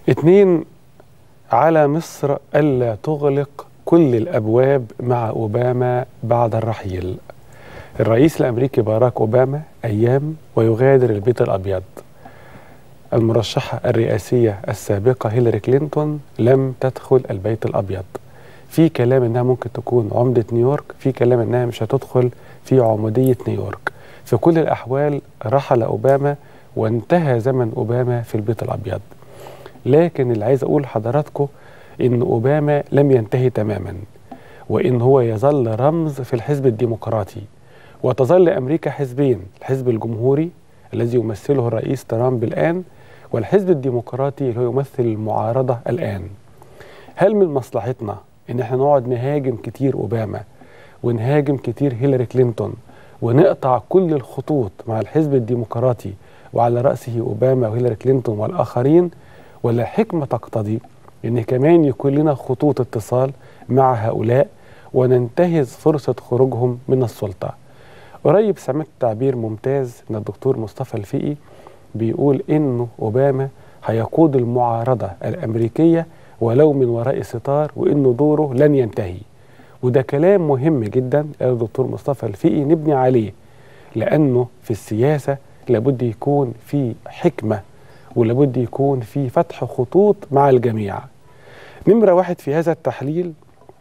اتنين على مصر ألا تغلق كل الأبواب مع أوباما بعد الرحيل الرئيس الأمريكي باراك أوباما أيام ويغادر البيت الأبيض المرشحة الرئاسية السابقة هيلاري كلينتون لم تدخل البيت الأبيض في كلام إنها ممكن تكون عمدة نيويورك في كلام إنها مش هتدخل في عمودية نيويورك في كل الأحوال رحل أوباما وانتهى زمن أوباما في البيت الأبيض لكن اللي عايز أقول لحضراتكم إن أوباما لم ينتهي تماما وإن هو يظل رمز في الحزب الديمقراطي وتظل أمريكا حزبين الحزب الجمهوري الذي يمثله الرئيس ترامب الآن والحزب الديمقراطي اللي هو يمثل المعارضة الآن هل من مصلحتنا إن احنا نقعد نهاجم كتير أوباما ونهاجم كتير هيلاري كلينتون ونقطع كل الخطوط مع الحزب الديمقراطي وعلى رأسه أوباما وهيلاري كلينتون والآخرين ولا حكمة تقتضي إن كمان يكون لنا خطوط اتصال مع هؤلاء وننتهز فرصة خروجهم من السلطة قريب سمعت تعبير ممتاز من الدكتور مصطفى الفقي بيقول إنه أوباما هيقود المعارضة الأمريكية ولو من وراء ستار وإنه دوره لن ينتهي وده كلام مهم جدا قال الدكتور مصطفى الفقي نبني عليه لأنه في السياسة لابد يكون في حكمة ولابد يكون في فتح خطوط مع الجميع نمرة واحد في هذا التحليل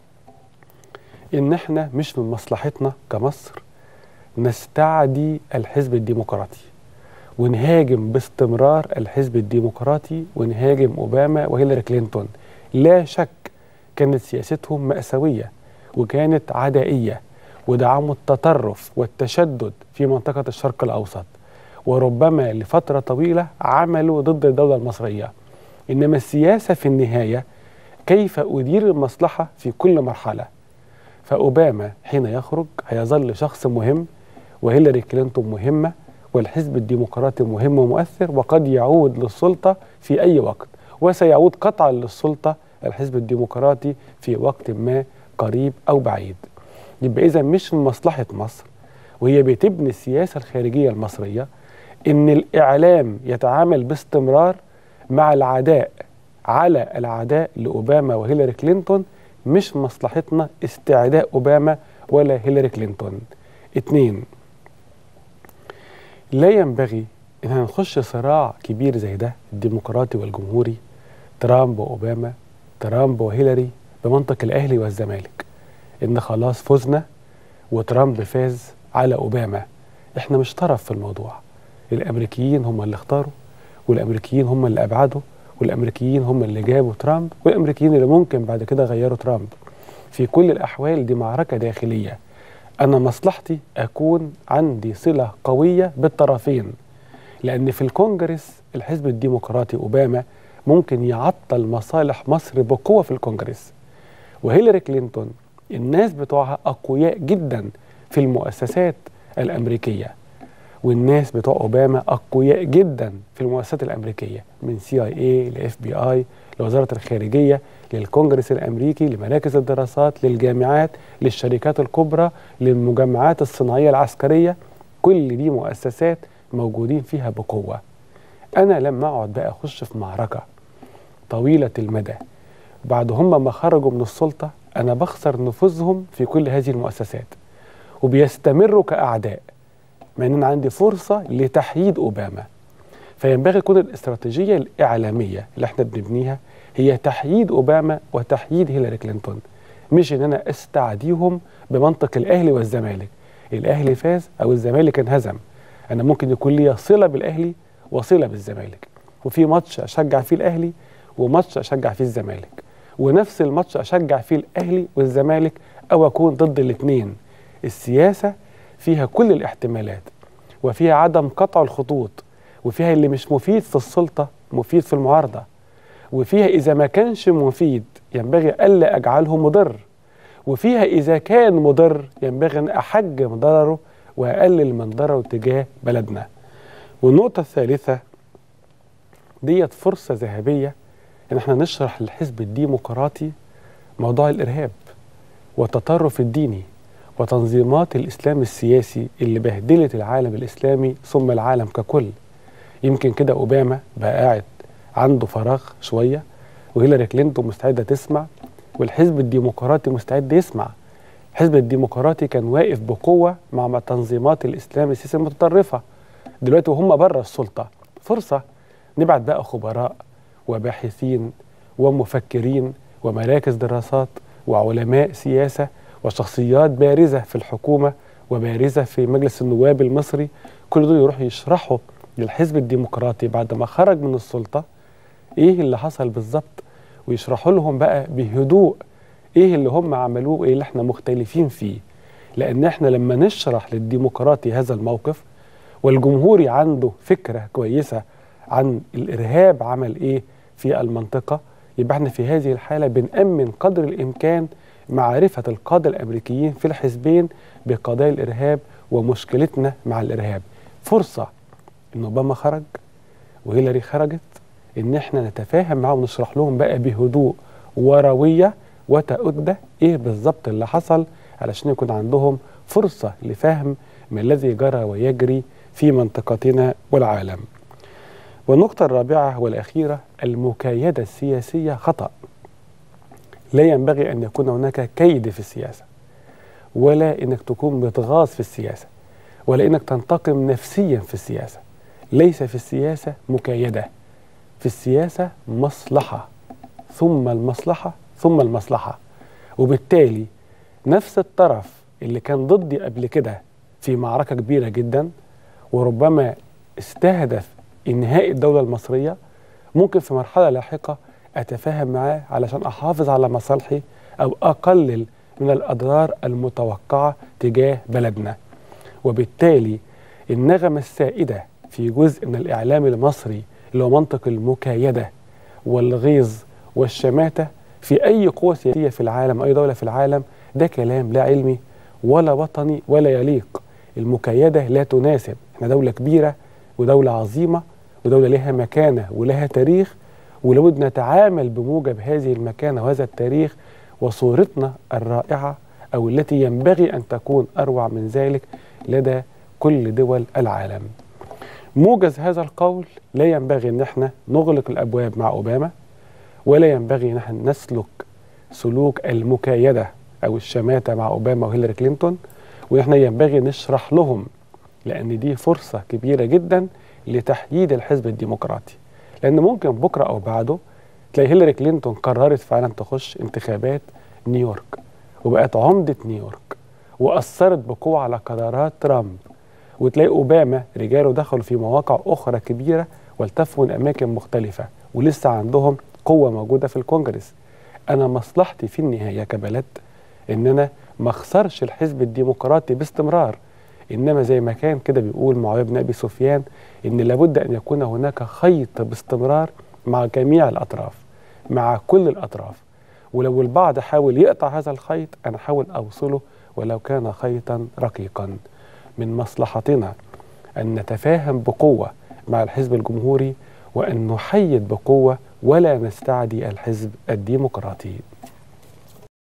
إن احنا مش من مصلحتنا كمصر نستعدي الحزب الديمقراطي ونهاجم باستمرار الحزب الديمقراطي ونهاجم أوباما وهيلاري كلينتون لا شك كانت سياستهم مأساوية وكانت عدائية ودعموا التطرف والتشدد في منطقة الشرق الأوسط وربما لفترة طويلة عملوا ضد الدولة المصرية إنما السياسة في النهاية كيف أدير المصلحة في كل مرحلة فأوباما حين يخرج هيظل شخص مهم وهيلاري كلينتون مهمة والحزب الديمقراطي مهم ومؤثر وقد يعود للسلطة في أي وقت وسيعود قطعا للسلطة الحزب الديمقراطي في وقت ما قريب أو بعيد يبقى إذا مش من مصلحة مصر وهي بتبني السياسة الخارجية المصرية إن الإعلام يتعامل باستمرار مع العداء على العداء لأوباما وهيلاري كلينتون مش مصلحتنا استعداء أوباما ولا هيلاري كلينتون اتنين لا ينبغي ان نخش صراع كبير زي ده الديمقراطي والجمهوري ترامب واوباما ترامب وهيلاري بمنطق الاهلي والزمالك ان خلاص فزنا وترامب فاز على اوباما احنا مش طرف في الموضوع الامريكيين هم اللي اختاروا والامريكيين هم اللي ابعدوا والامريكيين هم اللي جابوا ترامب والامريكيين اللي ممكن بعد كده غيروا ترامب في كل الاحوال دي معركه داخليه أنا مصلحتي أكون عندي صلة قوية بالطرفين لأن في الكونجرس الحزب الديمقراطي أوباما ممكن يعطل مصالح مصر بقوة في الكونجرس وهيلاري كلينتون الناس بتوعها أقوياء جدا في المؤسسات الأمريكية والناس بتوع أوباما أقوياء جدا في المؤسسات الأمريكية من سي اي اي لاف بي اي لوزارة الخارجية للكونجرس الامريكي لمراكز الدراسات للجامعات للشركات الكبرى للمجمعات الصناعيه العسكريه كل دي مؤسسات موجودين فيها بقوه انا لما اقعد بقى اخش في معركه طويله المدى بعد هم ما خرجوا من السلطه انا بخسر نفوذهم في كل هذه المؤسسات وبيستمروا كاعداء مع ان انا عندي فرصه لتحييد اوباما فينبغي تكون الاستراتيجيه الاعلاميه اللي احنا بنبنيها هي تحييد اوباما وتحييد هيلاري كلينتون مش ان انا استعديهم بمنطق الاهلي والزمالك الاهلي فاز او الزمالك انهزم انا ممكن يكون لي صله بالاهلي وصله بالزمالك وفي ماتش اشجع فيه الاهلي وماتش اشجع فيه الزمالك ونفس الماتش اشجع فيه الاهلي والزمالك او اكون ضد الاثنين السياسه فيها كل الاحتمالات وفيها عدم قطع الخطوط وفيها اللي مش مفيد في السلطه مفيد في المعارضه وفيها إذا ما كانش مفيد ينبغي ألا أجعله مضر وفيها إذا كان مضر ينبغي أن أحجم ضرره وأقلل من ضرره تجاه بلدنا والنقطة الثالثة ديت فرصة ذهبية إن احنا نشرح للحزب الديمقراطي موضوع الإرهاب والتطرف الديني وتنظيمات الإسلام السياسي اللي بهدلت العالم الإسلامي ثم العالم ككل يمكن كده أوباما بقى قاعد عنده فراغ شويه وهيلاري كلينتون مستعده تسمع والحزب الديمقراطي مستعد يسمع الحزب الديمقراطي كان واقف بقوه مع تنظيمات الاسلام السياسي المتطرفه دلوقتي وهم بره السلطه فرصه نبعت بقى خبراء وباحثين ومفكرين ومراكز دراسات وعلماء سياسه وشخصيات بارزه في الحكومه وبارزه في مجلس النواب المصري كل دول يروحوا يشرحوا للحزب الديمقراطي بعد ما خرج من السلطه ايه اللي حصل بالظبط ويشرحوا لهم بقى بهدوء ايه اللي هم عملوه وايه اللي احنا مختلفين فيه لان احنا لما نشرح للديمقراطي هذا الموقف والجمهوري عنده فكره كويسه عن الارهاب عمل ايه في المنطقه يبقى احنا في هذه الحاله بنامن قدر الامكان معرفه القاده الامريكيين في الحزبين بقضايا الارهاب ومشكلتنا مع الارهاب فرصه ان اوباما خرج وهيلاري خرجت ان احنا نتفاهم معاهم ونشرح لهم بقى بهدوء ورويه وتأدة ايه بالظبط اللي حصل علشان يكون عندهم فرصه لفهم ما الذي جرى ويجري في منطقتنا والعالم. والنقطة الرابعة والأخيرة المكايدة السياسية خطأ. لا ينبغي أن يكون هناك كيد في السياسة. ولا إنك تكون متغاظ في السياسة. ولا إنك تنتقم نفسيا في السياسة. ليس في السياسة مكايدة. في السياسة مصلحة ثم المصلحة ثم المصلحة وبالتالي نفس الطرف اللي كان ضدي قبل كده في معركة كبيرة جدا وربما استهدف إنهاء الدولة المصرية ممكن في مرحلة لاحقة أتفاهم معاه علشان أحافظ على مصالحي أو أقلل من الأضرار المتوقعة تجاه بلدنا وبالتالي النغمة السائدة في جزء من الإعلام المصري اللي هو منطق المكايدة والغيظ والشماتة في أي قوة سياسية في العالم أي دولة في العالم ده كلام لا علمي ولا وطني ولا يليق المكايدة لا تناسب احنا دولة كبيرة ودولة عظيمة ودولة لها مكانة ولها تاريخ ولابد نتعامل بموجب هذه المكانة وهذا التاريخ وصورتنا الرائعة أو التي ينبغي أن تكون أروع من ذلك لدى كل دول العالم موجز هذا القول لا ينبغي أن احنا نغلق الأبواب مع أوباما ولا ينبغي أن احنا نسلك سلوك المكايدة أو الشماتة مع أوباما وهيلاري كلينتون ونحن ينبغي نشرح لهم لأن دي فرصة كبيرة جدا لتحييد الحزب الديمقراطي لأن ممكن بكرة أو بعده تلاقي هيلاري كلينتون قررت فعلا تخش انتخابات نيويورك وبقت عمدة نيويورك وأثرت بقوة على قرارات ترامب وتلاقي أوباما رجاله دخلوا في مواقع أخرى كبيرة والتفوا من أماكن مختلفة ولسه عندهم قوة موجودة في الكونجرس أنا مصلحتي في النهاية كبلد إن أنا ما اخسرش الحزب الديمقراطي باستمرار انما زي ما كان كده بيقول معاويه بن ابي سفيان ان لابد ان يكون هناك خيط باستمرار مع جميع الاطراف مع كل الاطراف ولو البعض حاول يقطع هذا الخيط انا احاول اوصله ولو كان خيطا رقيقا من مصلحتنا ان نتفاهم بقوه مع الحزب الجمهوري وان نحيد بقوه ولا نستعدي الحزب الديمقراطي